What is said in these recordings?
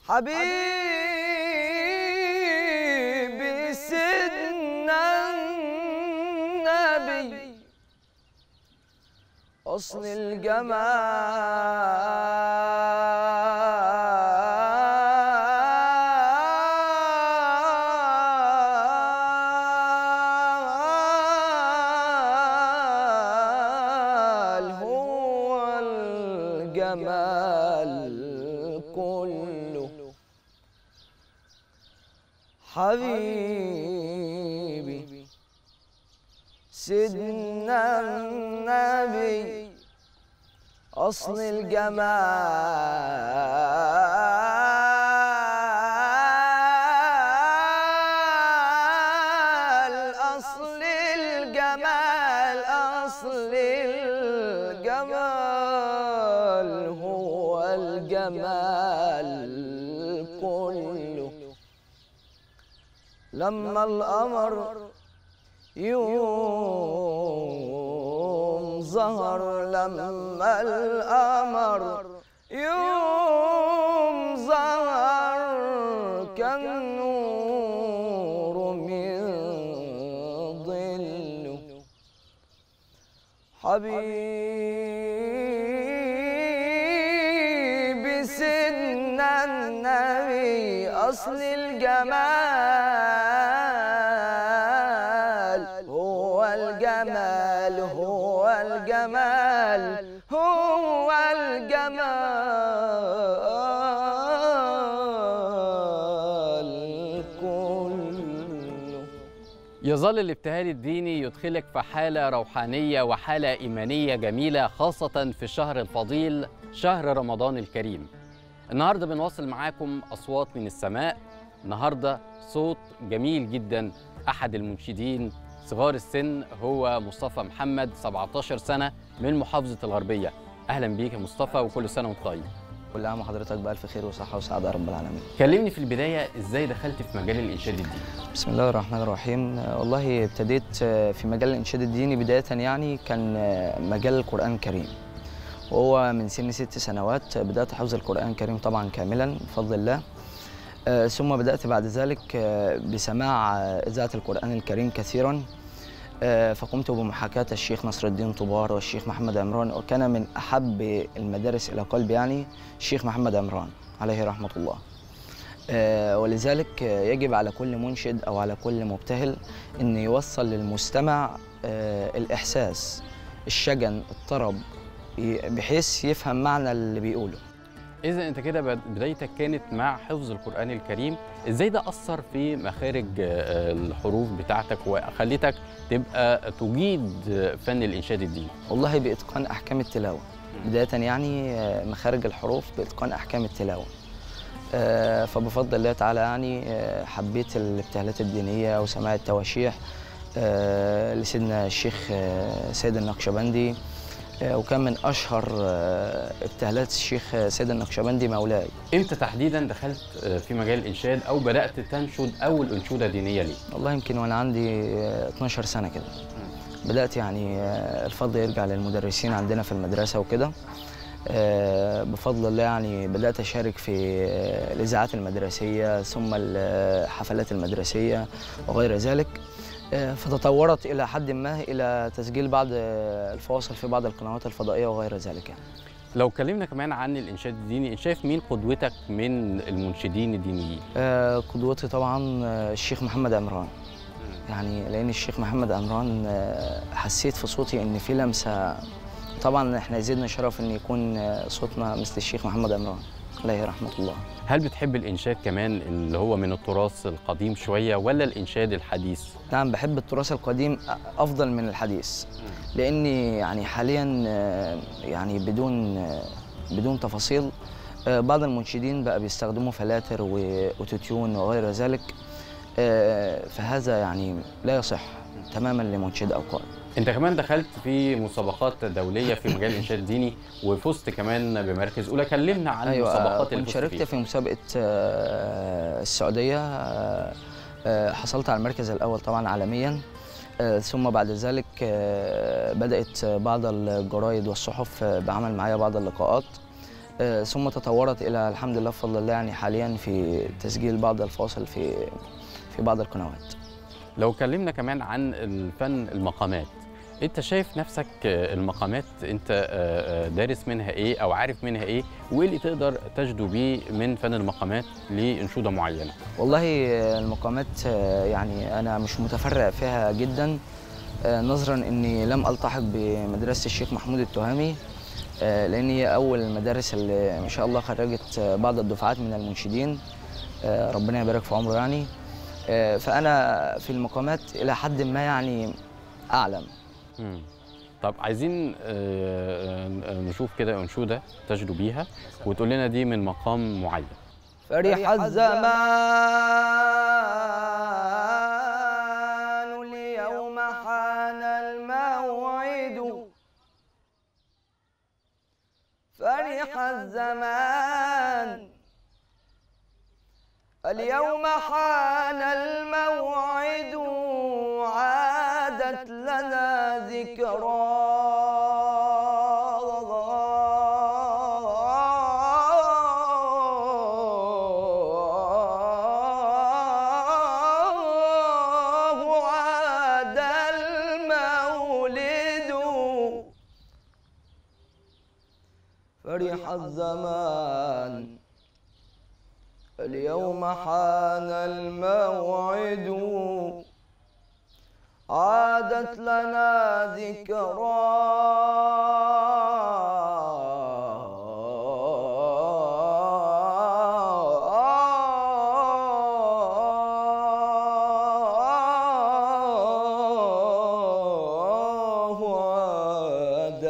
حبيبي سيدنا النبي أصل الجمال هو الجمال كله حبيبي سيدنا النبي أصل الجمال أصل الجمال أصل الجمال هو الجمال كله لما القمر يوم ظهر لما القمر يوم ظهر كان نور من ظله حبيبي سيدنا النبي أصل الجمال هو الجمال هو الجمال هو الجمال كله يظل الابتهال الديني يدخلك في حالة روحانية وحالة إيمانية جميلة خاصة في الشهر الفضيل شهر رمضان الكريم النهاردة بنواصل معاكم أصوات من السماء النهاردة صوت جميل جدا أحد المنشدين صغار السن هو مصطفى محمد 17 سنة من محافظة الغربية أهلا بيك يا مصطفى وكل سنة وانت طيب كل عام وحضرتك بألف خير وصحة وسعادة يا رب العالمين كلمني في البداية إزاي دخلت في مجال الإنشاد الديني بسم الله الرحمن الرحيم آه، والله ابتديت آه، في مجال الإنشاد الديني بداية يعني كان آه، مجال القرآن الكريم وهو من سن ست سنوات آه، بدأت حفظ القرآن الكريم طبعا كاملا بفضل الله آه، ثم بدأت بعد ذلك آه، بسماع آه، إذاعة القرآن الكريم كثيرا آه، فقمت بمحاكاة الشيخ نصر الدين طبار والشيخ محمد عمران وكان من أحب المدارس إلى قلبي يعني الشيخ محمد عمران عليه رحمة الله آه، ولذلك آه، يجب على كل منشد أو على كل مبتهل أن يوصل للمستمع آه، الإحساس الشجن الطرب ي- بحيث يفهم معنى اللي بيقوله إذا أنت كده بد- بدايتك كانت مع حفظ القرآن الكريم إزاي ده أثر في مخارج آه، الحروف بتاعتك وخليتك تبقى تجيد آه، فن الإنشاد الديني والله بإتقان أحكام التلاوة بداية يعني آه، مخارج الحروف بإتقان أحكام التلاوة آه، فبفضل الله تعالى يعني آه، حبيت الابتهالات الدينية وسماع التواشيح آه، لسيدنا الشيخ آه، سيد النقشبندي آه، وكان من أشهر آه، ابتهالات الشيخ آه، سيد النقشبندي مولاي إمتى تحديدا دخلت آه، في مجال الإنشاد أو بدأت تنشد أول أنشودة دينية ليك؟ والله يمكن وأنا عندي آه، 12 سنة كده بدأت يعني آه، الفضل يرجع للمدرسين عندنا في المدرسة وكده آه، بفضل الله يعني بدأت أشارك في آه، الإذاعات المدرسية ثم الحفلات المدرسية وغير ذلك آه، فتطورت إلى حد ما إلى تسجيل بعض آه، الفواصل في بعض القنوات الفضائية وغير ذلك يعني. لو اتكلمنا كمان عن الإنشاد الديني أنت شايف مين قدوتك من المنشدين الدينيين؟ آه، قدوتي طبعا آه، الشيخ محمد عمران يعني لان الشيخ محمد عمران آه، حسيت في صوتي ان في لمسه طبعا احنا يزيدنا شرف ان يكون آه، صوتنا مثل الشيخ محمد عمران عليه رحمه الله هل بتحب الإنشاد كمان اللي هو من التراث القديم شوية ولا الإنشاد الحديث؟ نعم بحب التراث القديم افضل من الحديث لاني يعني حاليا آه، يعني بدون آه، بدون تفاصيل آه، بعض المنشدين بقى بيستخدموا فلاتر واوتوتيون وغير ذلك آه، فهذا يعني لا يصح تماما لمنشد او قائد انت كمان دخلت في مسابقات دوليه في مجال الانشاد الديني وفزت كمان بمراكز اولى كلمنا عن ايوه المسابقات اللي كنت فزت شاركت فيها في مسابقه آه، السعوديه آه، آه، حصلت على المركز الاول طبعا عالميا آه، ثم بعد ذلك آه، بدات بعض الجرايد والصحف آه، بعمل معايا بعض اللقاءات آه، ثم تطورت الى الحمد لله بفضل الله يعني حاليا في تسجيل بعض الفواصل في في بعض القنوات لو اتكلمنا كمان عن الفن المقامات انت شايف نفسك آه، المقامات انت آه، آه، دارس منها ايه او عارف منها ايه وايه اللي تقدر تجدو بيه من فن المقامات لانشوده معينه والله آه، المقامات آه، يعني انا مش متفرع فيها جدا آه، نظرا اني لم التحق بمدرسه الشيخ محمود التهامي آه، لان هي اول المدارس اللي ما شاء الله خرجت آه، بعض الدفعات من المنشدين آه، ربنا يبارك في عمره يعني آه، فانا في المقامات الى حد ما يعني اعلم مم. طب عايزين آه، آه، نشوف كده انشوده تجدو بيها وتقول لنا دي من مقام معين فرح الزمان اليوم حان الموعد فرح الزمان اليوم حان الموعد عادت لنا ذكرى عاد المولد فرح الزمان اليوم حان الموعد عادت لنا ذكرى عاد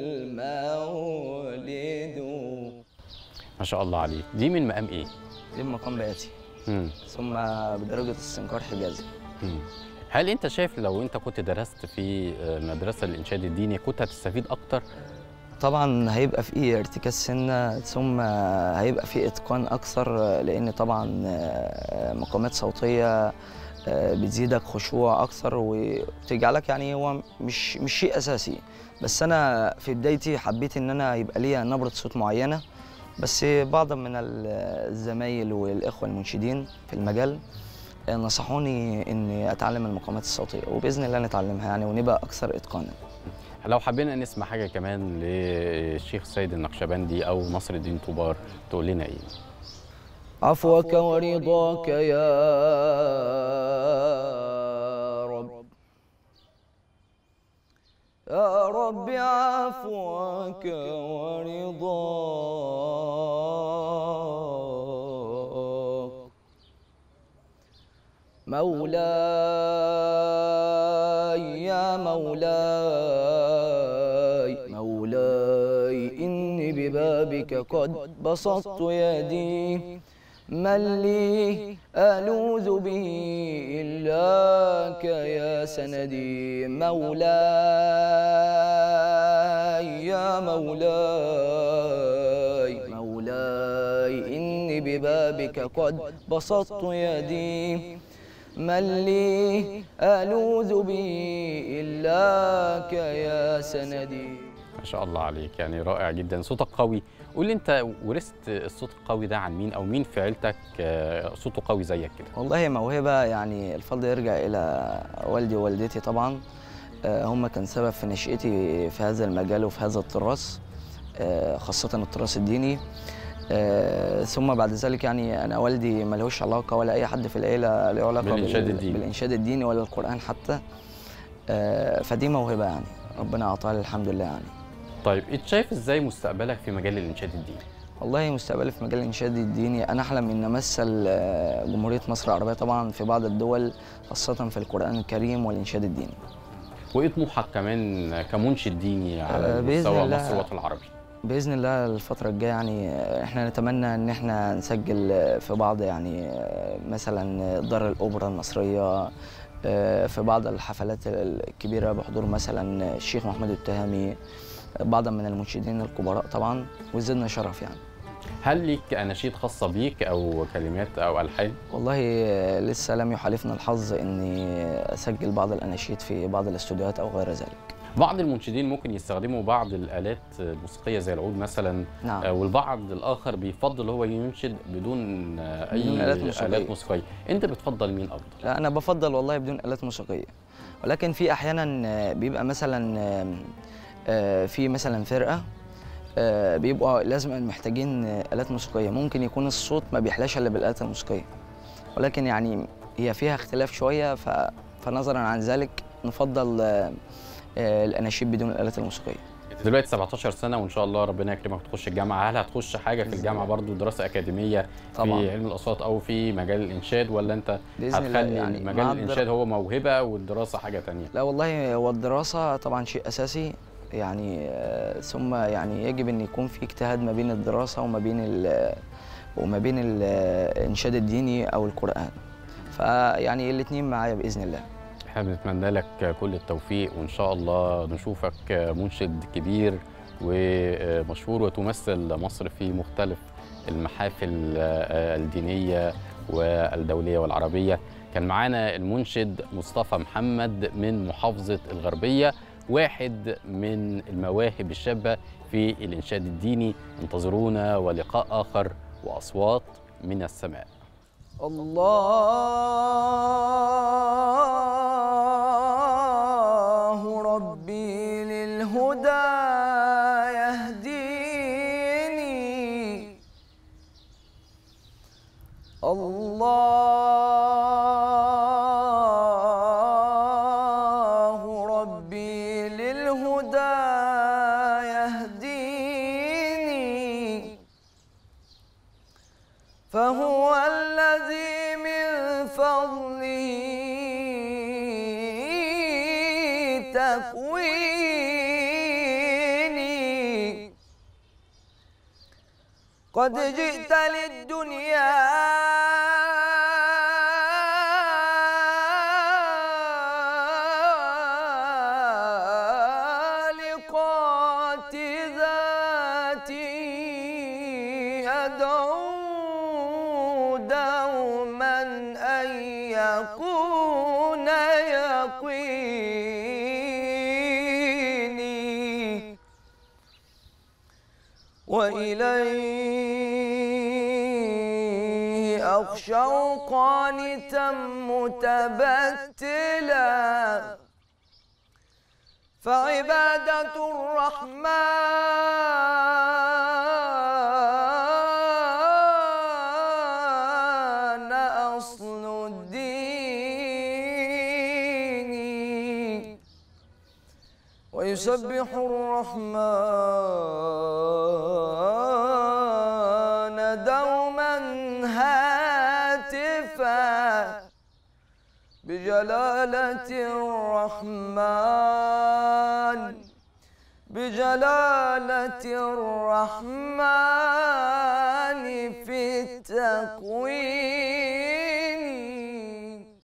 المولد ما شاء الله عليك دي من مقام ايه دي مقام بياتي مم. ثم بدرجة استنكار حجازي مم. هل انت شايف لو انت كنت درست في آه، مدرسه الانشاد الديني كنت هتستفيد اكتر طبعا هيبقى في ارتكاز سنة ثم هيبقى في اتقان اكثر لان طبعا مقامات صوتية بتزيدك خشوع اكثر وبتجعلك يعني هو مش مش شيء اساسي بس انا في بدايتي حبيت ان انا يبقى ليا نبرة صوت معينة بس بعض من الزمايل والاخوة المنشدين في المجال نصحوني اني اتعلم المقامات الصوتية وباذن الله نتعلمها يعني ونبقى اكثر اتقانا لو حبينا نسمع حاجه كمان للشيخ سيد النقشبندي او نصر الدين طوبار تقول لنا ايه عفوك ورضاك يا رب يا رب عفوك ورضاك مولاي يا مولاي مولاي إني ببابك قد بسطت يدي من لي ألوذ به إلاك يا سندي مولاي يا مولاي مولاي إني ببابك قد بسطت يدي من لي ألوذ به إلاك يا سندي ما شاء الله عليك يعني رائع جدا صوتك قوي قول لي انت ورثت الصوت القوي ده عن مين او مين في عيلتك آه، صوته قوي زيك كده والله موهبة يعني الفضل يرجع إلى والدي ووالدتي طبعا آه، هم كان سبب في نشأتي في هذا المجال وفي هذا التراث آه، خاصة التراث الديني آه، ثم بعد ذلك يعني أنا والدي ملهوش علاقة ولا أي حد في العيلة له علاقة بالإنشاد بال- الديني. بالإنشاد الديني ولا القرآن حتى آه، فدي موهبة يعني ربنا أعطاها لي الحمد لله يعني طيب انت شايف ازاي مستقبلك في مجال الانشاد الديني والله مستقبلي في مجال الإنشاد الديني أنا أحلم إن أمثل آه، جمهورية مصر العربية طبعا في بعض الدول خاصة في القرآن الكريم والإنشاد الديني وايه طموحك كمان كمنشد ديني على آه، بإذن مستوى الله. مصر والوطن العربي بإذن الله الفترة الجاية يعني آه، إحنا نتمنى إن إحنا نسجل آه، في بعض يعني آه، مثلا دار الأوبرا المصرية آه، في بعض الحفلات الكبيرة بحضور مثلا الشيخ محمد التهامي آه، بعضا من المنشدين الكبراء طبعا وزدنا شرف يعني هل ليك اناشيد خاصه بيك او كلمات او الحان والله آه، لسه لم يحالفنا الحظ إني أسجل بعض الأناشيد في بعض الاستوديوهات أو غير ذلك بعض المنشدين ممكن يستخدموا بعض الآلات الموسيقية زي العود مثلا نعم آه، والبعض الآخر بيفضل هو ينشد بدون آه، أي بدون آلات موسيقية. آلات موسيقية أنت بتفضل مين أفضل؟ لا انا بفضل والله بدون الات موسيقيه ولكن في احيانا آه، بيبقى مثلا آه، آه، في مثلا فرقه آه، بيبقوا لازم محتاجين آه، الات موسيقيه ممكن يكون الصوت ما بيحلاش الا بالالات الموسيقيه ولكن يعني هي فيها اختلاف شويه ف... فنظرا عن ذلك نفضل آه، آه، الاناشيد بدون الالات الموسيقيه أنت دلوقتي 17 سنة وإن شاء الله ربنا يكرمك تخش الجامعة هل هتخش حاجة في بإذن الجامعة الله. برضو دراسة أكاديمية طبعا في علم الأصوات أو في مجال الإنشاد ولا أنت باذن الله هتخلي يعني مجال مع الإنشاد الدرا- هو موهبة والدراسة حاجة تانية؟ لا والله هو الدراسة طبعا شيء أساسي يعني آه، ثم يعني يجب أن يكون في اجتهاد ما بين الدراسة وما بين ال وما بين ال- الإنشاد الديني أو القرآن فيعني الاتنين معايا بإذن الله احنا بنتمنى لك كل التوفيق وان شاء الله نشوفك منشد كبير ومشهور وتمثل مصر في مختلف المحافل الدينية والدولية والعربية كان معانا المنشد مصطفى محمد من محافظة الغربية واحد من المواهب الشابة في الإنشاد الديني انتظرونا ولقاء آخر وأصوات من السماء الله ربي للهدى يهديني الله ربي للهدى يهديني فهو الذي من فضله تكويني قد جئت للدنيا لقات ذاتي أدعو دوما أن يكون يقيني وإليه أخشى قانتا متبتلا فعبادة الرحمن أصل الدين ويسبح الرحمن دوما هاتفا بجلالة الرحمن بجلالة الرحمن في التكوين